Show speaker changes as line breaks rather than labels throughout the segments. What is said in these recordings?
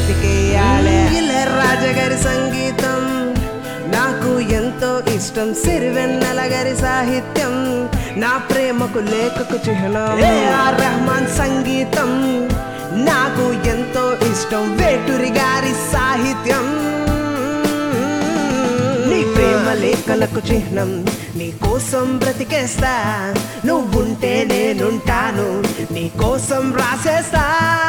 బ్రతికేయాలే ఇలా రాజగారి సంగీతం నాకు ఎంతో ఇష్టం సిరివెన్నెల గారి సాహిత్యం నా ప్రేమకు లేఖకు చిహ్నం ఆర్ రెహమాన్ సంగీతం నాకు ఎంతో ఇష్టం వేటూరి గారి సాహిత్యం నీ ప్రేమ లేఖలకు చిహ్నం నీ కోసం బ్రతికేస్తా నువ్వుంటే నేనుంటాను నీ కోసం రాసేస్తా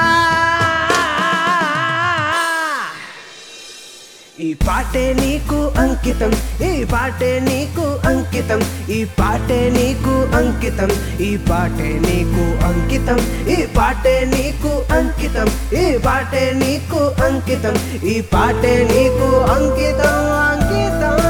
ఈ పాటే నీకు అంకితం ఈ పాటే నీకు అంకితం ఈ పాటే నీకు అంకితం ఈ పాటే నీకు అంకితం ఈ పాటే నీకు అంకితం ఈ పాటే నీకు అంకితం ఈ పాటే నీకు అంకితం అంకితం